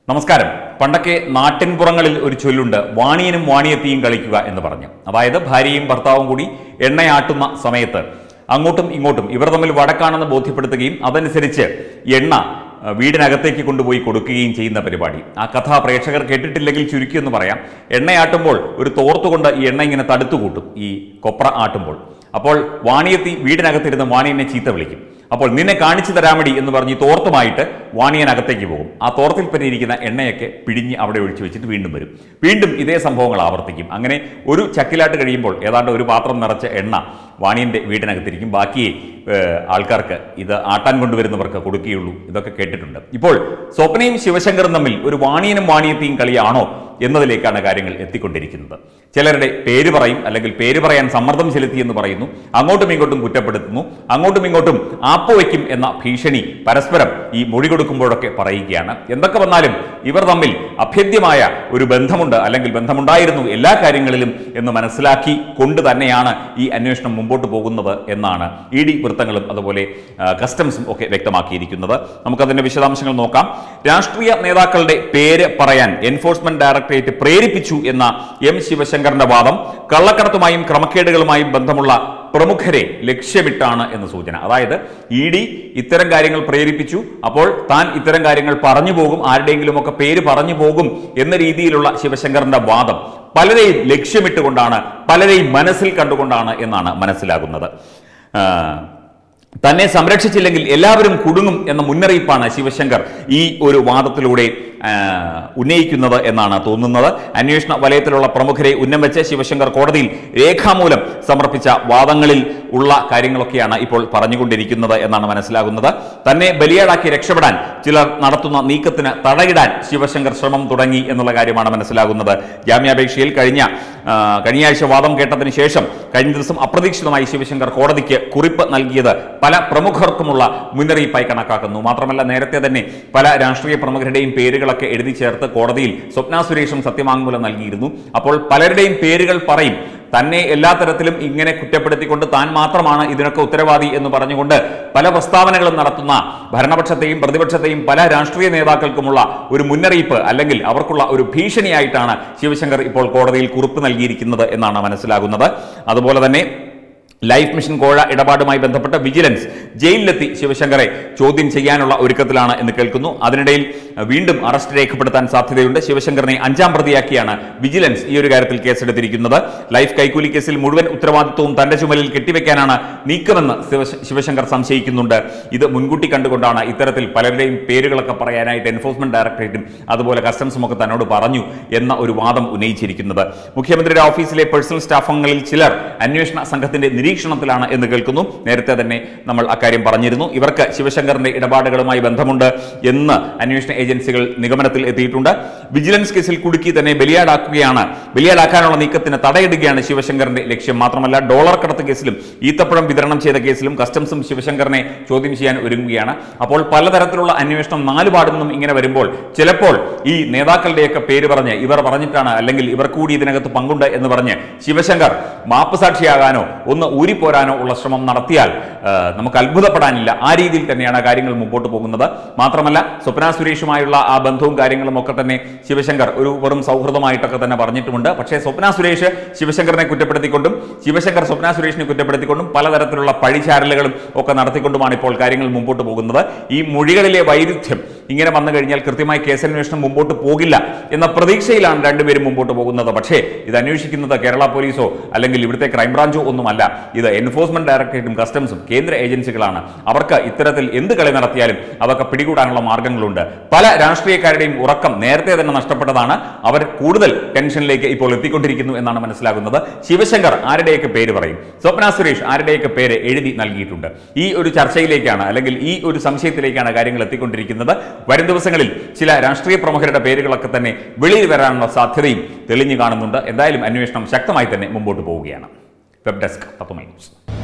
നമസ്കാരം പണ്ടൊക്കെ നാട്ടിൻപുറങ്ങളിൽ ഒരു ചൊല്ലുണ്ട് വാണിയനും വാണിയത്തിയും കളിക്കുക എന്ന് പറഞ്ഞു അതായത് ഭാര്യയും ഭർത്താവും കൂടി എണ്ണയാട്ടുന്ന സമയത്ത് അങ്ങോട്ടും ഇങ്ങോട്ടും ഇവർ തമ്മിൽ വടക്കാണെന്ന് ബോധ്യപ്പെടുത്തുകയും അതനുസരിച്ച് എണ്ണ അഹ്, വീടിനകത്തേക്ക് കൊണ്ടുപോയി കൊടുക്കുകയും ചെയ്യുന്ന പരിപാടി ആ കഥ പ്രേക്ഷകർ കേട്ടിട്ടില്ലെങ്കിൽ ചുരുക്കി എന്ന് പറയാം എണ്ണയാട്ടുമ്പോൾ ഒരു തോർത്തുകൊണ്ട് ഈ എണ്ണ ഇങ്ങനെ തടുത്തു കൂട്ടും ഈ കൊപ്ര ആട്ടുമ്പോൾ അപ്പോൾ വാണിയെത്തി വീടിനകത്തിരുന്ന് വാണിയനെ ചീത്ത വിളിക്കും അപ്പോൾ നിന്നെ കാണിച്ചു തരാമടി എന്ന് പറഞ്ഞ് ഈ തോർത്തുമായിട്ട് വാണിയനകത്തേക്ക് പോകും ആ തോർത്തിൽ പറ്റിയിരിക്കുന്ന എണ്ണയൊക്കെ പിഴിഞ്ഞ് അവിടെ ഒഴിച്ചു വെച്ചിട്ട് വീണ്ടും വരും വീണ്ടും ഇതേ സംഭവങ്ങൾ ആവർത്തിക്കും അങ്ങനെ ഒരു ചക്കിലാട്ട് കഴിയുമ്പോൾ ഏതാണ്ട് ഒരു പാത്രം നിറച്ച എണ്ണ വാണിയൻ്റെ വീടിനകത്തിരിക്കും ബാക്കി ഏഹ്, ആൾക്കാർക്ക് ഇത് ആട്ടാൻ കൊണ്ടുവരുന്നവർക്ക് കൊടുക്കുകയുള്ളൂ ഇതൊക്കെ കേട്ടിട്ടുണ്ട് ഇപ്പോൾ സ്വപ്നയും ശിവശങ്കറും തമ്മിൽ ഒരു വാണിയനും വാണിയത്തെയും കളിയാണോ എന്നതിലേക്കാണ് കാര്യങ്ങൾ എത്തിക്കൊണ്ടിരിക്കുന്നത് ചിലരുടെ പേര് പറയും അല്ലെങ്കിൽ പേര് പറയാൻ സമ്മർദ്ദം ചെലുത്തി എന്ന് പറയുന്നു അങ്ങോട്ടും ഇങ്ങോട്ടും കുറ്റപ്പെടുത്തുന്നു അങ്ങോട്ടും ഇങ്ങോട്ടും ആപ്പ് വയ്ക്കും എന്ന ഭീഷണി പരസ്പരം ഈ മൊഴി കൊടുക്കുമ്പോഴൊക്കെ പറയുകയാണ് എന്തൊക്കെ വന്നാലും ഇവർ തമ്മിൽ അഭേദ്യമായ ഒരു ബന്ധമുണ്ട് അല്ലെങ്കിൽ ബന്ധമുണ്ടായിരുന്നു എല്ലാ കാര്യങ്ങളിലും എന്ന് മനസ്സിലാക്കി കൊണ്ട് തന്നെയാണ് ഈ അന്വേഷണം മുമ്പോട്ട് പോകുന്നത് എന്നാണ് ഇ ഡി വൃത്തങ്ങളും അതുപോലെ ആ, കസ്റ്റംസും ഒക്കെ വ്യക്തമാക്കിയിരിക്കുന്നത് നമുക്കതിന്റെ വിശദാംശങ്ങൾ നോക്കാം രാഷ്ട്രീയ നേതാക്കളുടെ പേര് പറയാൻ എൻഫോഴ്സ്മെന്റ് ഡയറക്ടറേറ്റ് പ്രേരിപ്പിച്ചു എന്ന എം ശിവശങ്കറിന്റെ വാദം കള്ളക്കടത്തുമായും ക്രമക്കേടുകളുമായും ബന്ധമുള്ള പ്രമുഖരെ ലക്ഷ്യമിട്ടാണ് എന്ന് സൂചന അതായത് ഇ ഡി ഇത്തരം കാര്യങ്ങൾ പ്രേരിപ്പിച്ചു അപ്പോൾ താൻ ഇത്തരം കാര്യങ്ങൾ പറഞ്ഞു പോകും ആരുടെയെങ്കിലും ഒക്കെ പേര് പറഞ്ഞു പോകും എന്ന രീതിയിലുള്ള ശിവശങ്കറിന്റെ വാദം പലരെയും ലക്ഷ്യമിട്ടുകൊണ്ടാണ് പലരെയും മനസ്സിൽ കണ്ടുകൊണ്ടാണ് എന്നാണ് മനസ്സിലാകുന്നത് ആ, തന്നെ സംരക്ഷിച്ചില്ലെങ്കിൽ എല്ലാവരും കുടുങ്ങും എന്ന മുന്നറിയിപ്പാണ് ശിവശങ്കർ ഈ ഒരു വാദത്തിലൂടെ ആ, ഉന്നയിക്കുന്നത് എന്നാണ് തോന്നുന്നത് അന്വേഷണ വലയത്തിലുള്ള പ്രമുഖരെ ഉന്നം വെച്ച് ശിവശങ്കർ കോടതിയിൽ രേഖാമൂലം സമർപ്പിച്ച വാദങ്ങളിൽ ഉള്ള കാര്യങ്ങളൊക്കെയാണ് ഇപ്പോൾ പറഞ്ഞുകൊണ്ടിരിക്കുന്നത് എന്നാണ് മനസ്സിലാകുന്നത് തന്നെ ബലിയാടാക്കി രക്ഷപ്പെടാൻ ചിലർ നടത്തുന്ന നീക്കത്തിന് തടയിടാൻ ശിവശങ്കർ ശ്രമം തുടങ്ങി എന്നുള്ള കാര്യമാണ് മനസ്സിലാകുന്നത് ജാമ്യാപേക്ഷയിൽ കഴിഞ്ഞ ആ, കഴിഞ്ഞയാഴ്ച വാദം കേട്ടതിന് ശേഷം കഴിഞ്ഞ ദിവസം അപ്രതീക്ഷിതമായി ശിവശങ്കർ കോടതിക്ക് കുറിപ്പ് നൽകിയത് പല പ്രമുഖർക്കുമുള്ള മുന്നറിയിപ്പായി കണക്കാക്കുന്നു മാത്രമല്ല നേരത്തെ തന്നെ പല രാഷ്ട്രീയ പ്രമുഖരുടെയും പേരുകളൊക്കെ എഴുതി ചേർത്ത് കോടതിയിൽ സ്വപ്ന സുരേഷും സത്യവാങ്മൂലം നൽകിയിരുന്നു അപ്പോൾ പലരുടെയും പേരുകൾ പറയും തന്നെ എല്ലാ തരത്തിലും ഇങ്ങനെ കുറ്റപ്പെടുത്തിക്കൊണ്ട് താൻ മാത്രമാണ് ഇതിനൊക്കെ ഉത്തരവാദി എന്ന് പറഞ്ഞുകൊണ്ട് പല പ്രസ്താവനകളും നടത്തുന്ന ഭരണപക്ഷത്തെയും പ്രതിപക്ഷത്തെയും പല രാഷ്ട്രീയ നേതാക്കൾക്കുമുള്ള ഒരു മുന്നറിയിപ്പ് അല്ലെങ്കിൽ അവർക്കുള്ള ഒരു ഭീഷണിയായിട്ടാണ് ശിവശങ്കർ ഇപ്പോൾ കോടതിയിൽ കുറിപ്പ് നൽകിയിരിക്കുന്നത് എന്നാണ് മനസ്സിലാകുന്നത് അതുപോലെ തന്നെ ലൈഫ് മിഷൻ കോഴ ഇടപാടുമായി ബന്ധപ്പെട്ട വിജിലൻസ് ജയിലിലെത്തി ശിവശങ്കറെ ചോദ്യം ചെയ്യാനുള്ള ഒരുക്കത്തിലാണ് എന്ന് കേൾക്കുന്നു അതിനിടയിൽ അഹ്, വീണ്ടും അറസ്റ്റ് രേഖപ്പെടുത്താൻ സാധ്യതയുണ്ട് ശിവശങ്കറിനെ അഞ്ചാം പ്രതിയാക്കിയാണ് വിജിലൻസ് ഈ ഒരു കാര്യത്തിൽ കേസെടുത്തിരിക്കുന്നത് ലൈഫ് കൈക്കൂലി കേസിൽ മുഴുവൻ ഉത്തരവാദിത്വവും തന്റെ ചുമലിൽ കെട്ടിവെക്കാനാണ് നീക്കമെന്ന് ശിവശ- ശിവശങ്കർ സംശയിക്കുന്നുണ്ട് ഇത് മുൻകൂട്ടി കണ്ടുകൊണ്ടാണ് ഇത്തരത്തിൽ പലരുടെയും പേരുകളൊക്കെ പറയാനായിട്ട് എൻഫോഴ്സ്മെന്റ് ഡയറക്ടറേറ്റും അതുപോലെ കസ്റ്റംസും ഒക്കെ തന്നോട് പറഞ്ഞു എന്ന ഒരു വാദം ഉന്നയിച്ചിരിക്കുന്നത് മുഖ്യമന്ത്രിയുടെ ഓഫീസിലെ പേഴ്സണൽ സ്റ്റാഫ് അംഗങ്ങളിൽ ചിലർ അന്വേഷണ സംഘത്തിന്റെ നിരീക്ഷണത്തിലാണ് എന്ന് കേൾക്കുന്നു നേരത്തെ തന്നെ നമ്മൾ അക്കാര്യം പറഞ്ഞിരുന്നു ഇവർക്ക് ശിവശങ്കറിന്റെ ഇടപാടുകളുമായി ബന്ധമുണ്ട് എന്ന് അന്വേഷണ ഏജൻസികൾ നിഗമനത്തിൽ എത്തിയിട്ടുണ്ട് വിജിലൻസ് കേസിൽ കുടുക്കി തന്നെ ബലിയാടാക്കുകയാണ് ബലിയാടാക്കാനുള്ള നീക്കത്തിന് തടയിടുകയാണ് ശിവശങ്കറിന്റെ ലക്ഷ്യം മാത്രമല്ല ഡോളർ കടത്ത് കേസിലും ഈത്തപ്പഴം വിതരണം ചെയ്ത കേസിലും കസ്റ്റംസും ശിവശങ്കറിനെ ചോദ്യം ചെയ്യാൻ ഒരുങ്ങുകയാണ് അപ്പോൾ പലതരത്തിലുള്ള അന്വേഷണം നാലുപാടു നിന്നും ഇങ്ങനെ വരുമ്പോൾ ചിലപ്പോൾ ഈ നേതാക്കളുടെയൊക്കെ പേര് പറഞ്ഞ് ഇവർ പറഞ്ഞിട്ടാണ് അല്ലെങ്കിൽ ഇവർ കൂടി ഇതിനകത്ത് പങ്കുണ്ട് എന്ന് പറഞ്ഞ് ശിവശങ്കർ മാപ്പ് സാക്ഷിയാകാനോ ഒന്ന് ഊരിപ്പോരാനോ ഉള്ള ശ്രമം നടത്തിയാൽ ആ, നമുക്ക് അത്ഭുതപ്പെടാനില്ല ആ രീതിയിൽ തന്നെയാണ് കാര്യങ്ങൾ മുമ്പോട്ട് പോകുന്നത് മാത്രമല്ല സ്വപ്ന സുരേഷുമായുള്ള ആ ബന്ധവും കാര്യങ്ങളും ഒക്കെ തന്നെ ശിവശങ്കർ ഒരു വെറും സൗഹൃദമായിട്ടൊക്കെ തന്നെ പറഞ്ഞിട്ടുമുണ്ട് പക്ഷേ സ്വപ്ന സുരേഷ് ശിവശങ്കറിനെ കുറ്റപ്പെടുത്തിക്കൊണ്ടും ശിവശങ്കർ സ്വപ്ന സുരേഷിനെ കുറ്റപ്പെടുത്തിക്കൊണ്ടും പലതരത്തിലുള്ള പഴിചാരലുകളും ഒക്കെ നടത്തിക്കൊണ്ടുമാണ് ഇപ്പോൾ കാര്യങ്ങൾ മുമ്പോട്ട് പോകുന്നത് ഈ മൊഴികളിലെ വൈരുദ്ധ്യം ഇങ്ങനെ വന്നു കഴിഞ്ഞാൽ കൃത്യമായി കേസന്വേഷണം മുമ്പോട്ട് പോകില്ല എന്ന പ്രതീക്ഷയിലാണ് രണ്ടുപേരും മുമ്പോട്ട് പോകുന്നത് പക്ഷേ ഇത് അന്വേഷിക്കുന്നത് കേരള പോലീസോ അല്ലെങ്കിൽ ഇവിടുത്തെ ക്രൈംബ്രാഞ്ചോ ഒന്നുമല്ല ഇത് എൻഫോഴ്സ്മെന്റ് ഡയറക്ടറേറ്റും കസ്റ്റംസും കേന്ദ്ര ഏജൻസികളാണ് അവർക്ക് ഇത്തരത്തിൽ എന്ത് കളി നടത്തിയാലും അതൊക്കെ പിടികൂടാനുള്ള മാർഗങ്ങളുണ്ട് പല രാഷ്ട്രീയക്കാരുടെയും ഉറക്കം നേരത്തെ തന്നെ നഷ്ടപ്പെട്ടതാണ് അവർ കൂടുതൽ ടെൻഷനിലേക്ക് ഇപ്പോൾ എത്തിക്കൊണ്ടിരിക്കുന്നു എന്നാണ് മനസ്സിലാകുന്നത് ശിവശങ്കർ ആരുടെയൊക്കെ പേര് പറയും സ്വപ്ന സുരേഷ് ആരുടെയൊക്കെ പേര് എഴുതി നൽകിയിട്ടുണ്ട് ഈ ഒരു ചർച്ചയിലേക്കാണ് അല്ലെങ്കിൽ ഈ ഒരു സംശയത്തിലേക്കാണ് കാര്യങ്ങൾ എത്തിക്കൊണ്ടിരിക്കുന്നത് വരും ദിവസങ്ങളിൽ ചില രാഷ്ട്രീയ പ്രമുഖരുടെ പേരുകളൊക്കെ തന്നെ വെളിയിൽ വരാനുള്ള സാധ്യതയും തെളിഞ്ഞു കാണുന്നുണ്ട് എന്തായാലും അന്വേഷണം ശക്തമായി തന്നെ മുമ്പോട്ട് പോവുകയാണ് വെബ് ഡെസ്ക് തത്വമൈ ന്യൂസ്